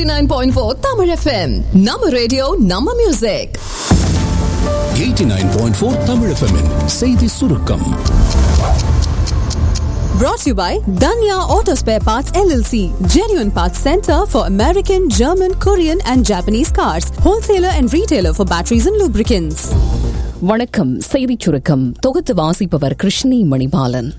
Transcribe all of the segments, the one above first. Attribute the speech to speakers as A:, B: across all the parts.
A: 89.4 Tamil FM நம்ம radio நம்ம music
B: 89.4 Tamil FM -இன் செய்தி சுருக்கம்
A: brought to you by Danya Auto Spare Parts LLC genuine parts center for American German Korean and Japanese cars wholesaler and retailer for batteries and lubricants
C: வணக்கம் செய்திச் சுருக்கம் தொகுத்து வாசிப்பவர் கிருஷ்ணி மணிபாலன்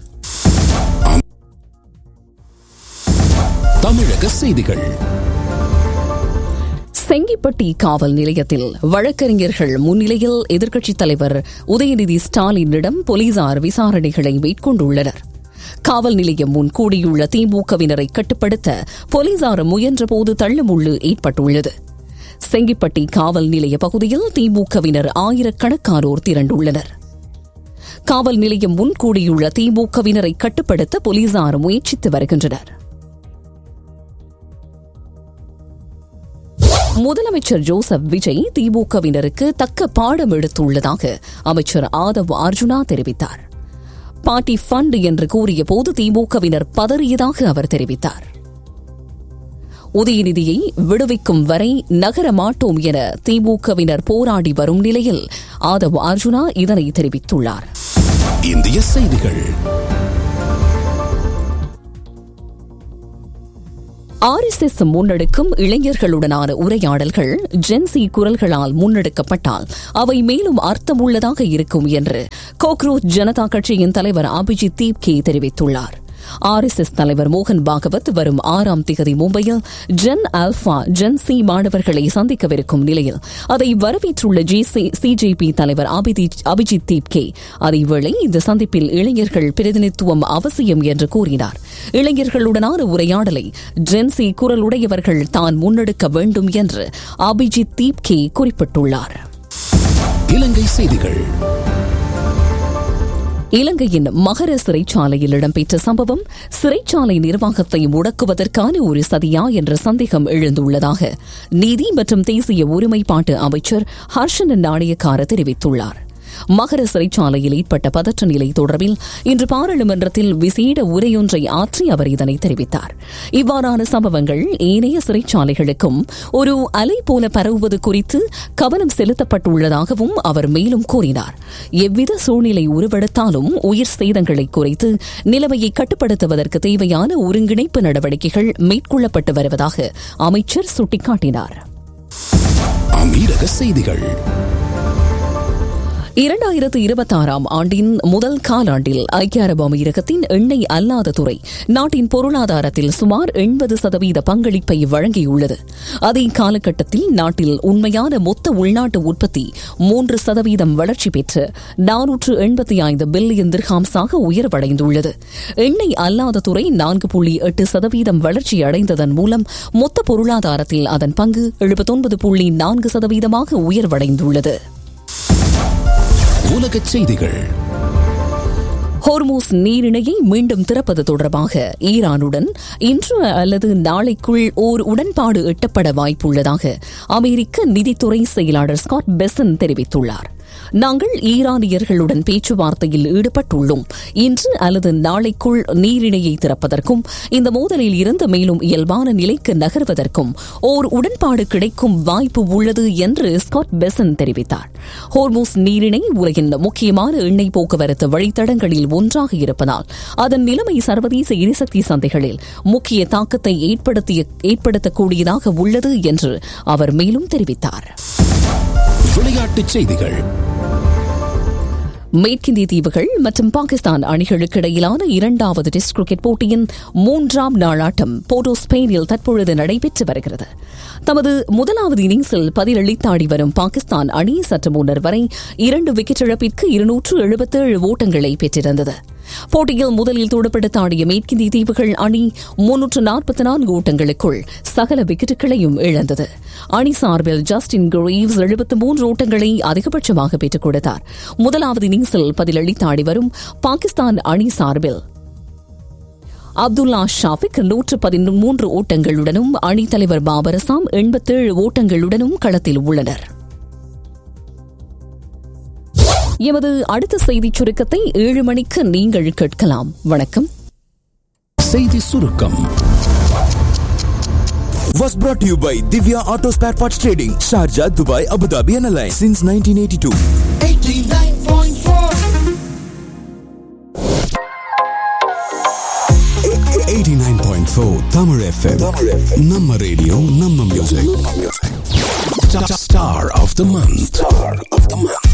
B: தமிழக செய்திகள்
C: செங்கிப்பட்டி காவல் நிலையத்தில் வழக்கறிஞர்கள் முன்னிலையில் எதிர்க்கட்சித் தலைவர் உதயநிதி ஸ்டாலினிடம் போலீசார் விசாரணைகளை மேற்கொண்டுள்ளனர் காவல் நிலையம் முன் கூடியுள்ள திமுகவினரை கட்டுப்படுத்த போலீசார் முயன்றபோது தள்ளுமுள்ளு ஏற்பட்டுள்ளது செங்கிப்பட்டி காவல் நிலைய பகுதியில் திமுகவினர் ஆயிரக்கணக்கானோர் திரண்டுள்ளனர் காவல் நிலையம் முன் கூடியுள்ள திமுகவினரை கட்டுப்படுத்த போலீசார் முயற்சித்து வருகின்றனர் முதலமைச்சர் ஜோசப் விஜய் திமுகவினருக்கு தக்க பாடம் எடுத்துள்ளதாக அமைச்சர் ஆதவ் அர்ஜுனா தெரிவித்தார் பார்ட்டி ஃபண்ட் என்று கூறிய போது திமுகவினர் பதறியதாக அவர் தெரிவித்தார் உதயநிதியை விடுவிக்கும் வரை நகர மாட்டோம் என திமுகவினர் போராடி வரும் நிலையில் ஆதவ் அர்ஜுனா இதனை தெரிவித்துள்ளார்
B: இந்திய செய்திகள்
C: ஆர்எஸ்எஸ் முன்னெடுக்கும் இளைஞர்களுடனான உரையாடல்கள் ஜென்சி குரல்களால் முன்னெடுக்கப்பட்டால் அவை மேலும் அர்த்தமுள்ளதாக இருக்கும் என்று கோக்ரோச் ஜனதா கட்சியின் தலைவர் அபிஜித் தீப்கே தெரிவித்துள்ளார் ஆர்எஸ்எஸ் தலைவர் மோகன் பாகவத் வரும் ஆறாம் திகதி மும்பையில் ஜென் ஆல்பா ஜென் சி மாணவர்களை சந்திக்கவிருக்கும் நிலையில் அதை வரவேற்றுள்ள சிஜேபி தலைவர் அபிஜித் தீப்கே அதேவேளை இந்த சந்திப்பில் இளைஞர்கள் பிரதிநிதித்துவம் அவசியம் என்று கூறினார் இளைஞர்களுடனான உரையாடலை ஜென்சி குரலுடையவர்கள் தான் முன்னெடுக்க வேண்டும் என்று அபிஜித் தீப்கே குறிப்பிட்டுள்ளார்
B: இலங்கை செய்திகள்
C: இலங்கையின் மகர சிறைச்சாலையில் இடம்பெற்ற சம்பவம் சிறைச்சாலை நிர்வாகத்தை முடக்குவதற்கான ஒரு சதியா என்ற சந்தேகம் எழுந்துள்ளதாக நீதி மற்றும் தேசிய ஒருமைப்பாட்டு அமைச்சர் ஹர்ஷன் நாணயக்கார தெரிவித்துள்ளார் மகர சிறைச்சாலையில் ஏற்பட்ட பதற்ற நிலை தொடர்பில் இன்று பாராளுமன்றத்தில் விசேட உரையொன்றை ஆற்றி அவர் இதனை தெரிவித்தார் இவ்வாறான சம்பவங்கள் ஏனைய சிறைச்சாலைகளுக்கும் ஒரு அலை போல பரவுவது குறித்து கவனம் செலுத்தப்பட்டுள்ளதாகவும் அவர் மேலும் கூறினார் எவ்வித சூழ்நிலை உருவெடுத்தாலும் உயிர் சேதங்களை குறைத்து நிலைமையை கட்டுப்படுத்துவதற்கு தேவையான ஒருங்கிணைப்பு நடவடிக்கைகள் மேற்கொள்ளப்பட்டு வருவதாக அமைச்சர் சுட்டிக்காட்டினார்
B: அமீரக செய்திகள்
C: இரண்டாயிரத்து இருபத்தாறாம் ஆண்டின் முதல் காலாண்டில் ஐக்கிய அரபு அமீரகத்தின் எண்ணெய் அல்லாத துறை நாட்டின் பொருளாதாரத்தில் சுமார் எண்பது சதவீத பங்களிப்பை வழங்கியுள்ளது அதே காலகட்டத்தில் நாட்டில் உண்மையான மொத்த உள்நாட்டு உற்பத்தி மூன்று சதவீதம் வளர்ச்சி பெற்று நானூற்று எண்பத்தி ஐந்து பில்லியன் திர்ஹாம்ஸாக உயர்வடைந்துள்ளது எண்ணெய் அல்லாத துறை நான்கு புள்ளி எட்டு சதவீதம் வளர்ச்சி அடைந்ததன் மூலம் மொத்த பொருளாதாரத்தில் அதன் பங்கு எழுபத்தொன்பது புள்ளி நான்கு சதவீதமாக உயர்வடைந்துள்ளது
B: உலகச் செய்திகள்
C: ஹோர்மூஸ் நீரிணையை மீண்டும் திறப்பது தொடர்பாக ஈரானுடன் இன்று அல்லது நாளைக்குள் ஓர் உடன்பாடு எட்டப்பட வாய்ப்புள்ளதாக அமெரிக்க நிதித்துறை செயலாளர் ஸ்காட் பெசன் தெரிவித்துள்ளார் நாங்கள் ஈரானியர்களுடன் பேச்சுவார்த்தையில் ஈடுபட்டுள்ளோம் இன்று அல்லது நாளைக்குள் நீரிணையை திறப்பதற்கும் இந்த மோதலில் இருந்து மேலும் இயல்பான நிலைக்கு நகர்வதற்கும் ஓர் உடன்பாடு கிடைக்கும் வாய்ப்பு உள்ளது என்று ஸ்காட் பெசன் தெரிவித்தார் ஹோர்மூஸ் நீரிணை உலகின் முக்கியமான எண்ணெய் போக்குவரத்து வழித்தடங்களில் ஒன்றாக இருப்பதால் அதன் நிலைமை சர்வதேச எரிசக்தி சந்தைகளில் முக்கிய தாக்கத்தை ஏற்படுத்தக்கூடியதாக உள்ளது என்று அவர் மேலும் தெரிவித்தார்
B: விளையாட்டுச் செய்திகள்
C: மேற்கிந்திய தீவுகள் மற்றும் பாகிஸ்தான் அணிகளுக்கு இடையிலான இரண்டாவது டெஸ்ட் கிரிக்கெட் போட்டியின் மூன்றாம் நாள் ஆட்டம் போர்டோ ஸ்பெயினில் தற்பொழுது நடைபெற்று வருகிறது தமது முதலாவது இன்னிங்ஸில் பதிலளித்தாடி வரும் பாகிஸ்தான் அணி சற்று முன்னர் வரை இரண்டு விக்கெட் இழப்பிற்கு இருநூற்று எழுபத்தேழு ஓட்டங்களை பெற்றிருந்தது போட்டியில் முதலில் துடுப்படுத்தாடிய மேற்கிந்திய தீவுகள் அணி முன்னூற்று நாற்பத்தி நான்கு ஓட்டங்களுக்குள் சகல விக்கெட்டுகளையும் இழந்தது அணி சார்பில் ஜஸ்டின் கிரீவ்ஸ் எழுபத்து மூன்று ஓட்டங்களை அதிகபட்சமாக பெற்றுக் கொடுத்தார் முதலாவது இன்னிங்ஸில் பதிலளித்தாடி வரும் பாகிஸ்தான் அணி சார்பில் அப்துல்லா ஷாஃபிக் நூற்று பதிமூன்று ஓட்டங்களுடனும் அணித்தலைவர் பாபர் அசாம் எண்பத்தேழு ஓட்டங்களுடனும் களத்தில் உள்ளனர் எமது அடுத்த செய்திச் சுருக்கத்தை ஏழு மணிக்கு நீங்கள் கேட்கலாம் வணக்கம்
B: செய்தி சுருக்கம்
D: was brought to you by Divya Auto Spare Parts Trading, Sharjah, Dubai, Abu Dhabi and Alliance since 1982.
B: 89.4 Tamil FM. Namma radio, Namma music. Star of the month. Star of the month.